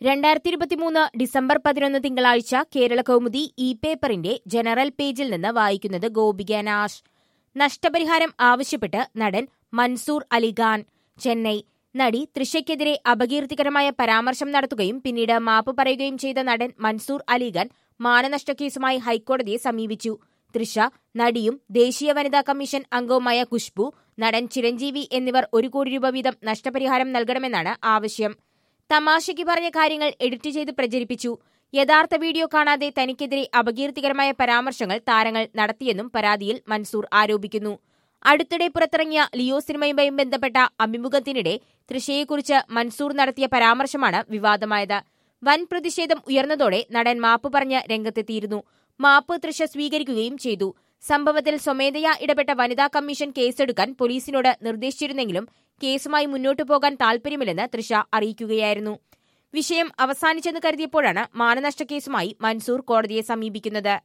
രണ്ടായിരത്തി ഇരുപത്തിമൂന്ന് ഡിസംബർ പതിനൊന്ന് തിങ്കളാഴ്ച കേരള കൗമുദി ഇ പേപ്പറിന്റെ ജനറൽ പേജിൽ നിന്ന് വായിക്കുന്നത് ഗോപിക നാഷ് നഷ്ടപരിഹാരം ആവശ്യപ്പെട്ട് നടൻ മൻസൂർ അലിഖാൻ ചെന്നൈ നടി തൃഷയ്ക്കെതിരെ അപകീർത്തികരമായ പരാമർശം നടത്തുകയും പിന്നീട് മാപ്പ് പറയുകയും ചെയ്ത നടൻ മൻസൂർ അലിഖാൻ മാനനഷ്ടക്കേസുമായി ഹൈക്കോടതിയെ സമീപിച്ചു തൃഷ നടിയും ദേശീയ വനിതാ കമ്മീഷൻ അംഗവുമായ ഖുഷ്ബു നടൻ ചിരഞ്ജീവി എന്നിവർ ഒരു കോടി രൂപ വീതം നഷ്ടപരിഹാരം നൽകണമെന്നാണ് ആവശ്യം തമാശയ്ക്ക് പറഞ്ഞ കാര്യങ്ങൾ എഡിറ്റ് ചെയ്ത് പ്രചരിപ്പിച്ചു യഥാർത്ഥ വീഡിയോ കാണാതെ തനിക്കെതിരെ അപകീർത്തികരമായ പരാമർശങ്ങൾ താരങ്ങൾ നടത്തിയെന്നും പരാതിയിൽ മൻസൂർ ആരോപിക്കുന്നു അടുത്തിടെ പുറത്തിറങ്ങിയ ലിയോ സിനിമയുമായി ബന്ധപ്പെട്ട അഭിമുഖത്തിനിടെ തൃശയെക്കുറിച്ച് മൻസൂർ നടത്തിയ പരാമർശമാണ് വിവാദമായത് വൻ പ്രതിഷേധം ഉയർന്നതോടെ നടൻ മാപ്പ് പറഞ്ഞ് രംഗത്തെത്തിയിരുന്നു മാപ്പ് തൃശ സ്വീകരിക്കുകയും ചെയ്തു സംഭവത്തിൽ സ്വമേധയാ ഇടപെട്ട വനിതാ കമ്മീഷൻ കേസെടുക്കാൻ പോലീസിനോട് നിർദ്ദേശിച്ചിരുന്നെങ്കിലും കേസുമായി മുന്നോട്ടു പോകാൻ താൽപര്യമില്ലെന്ന് തൃഷ അറിയിക്കുകയായിരുന്നു വിഷയം അവസാനിച്ചെന്ന് കരുതിയപ്പോഴാണ് മാനനഷ്ടക്കേസുമായി മൻസൂർ കോടതിയെ സമീപിക്കുന്നത്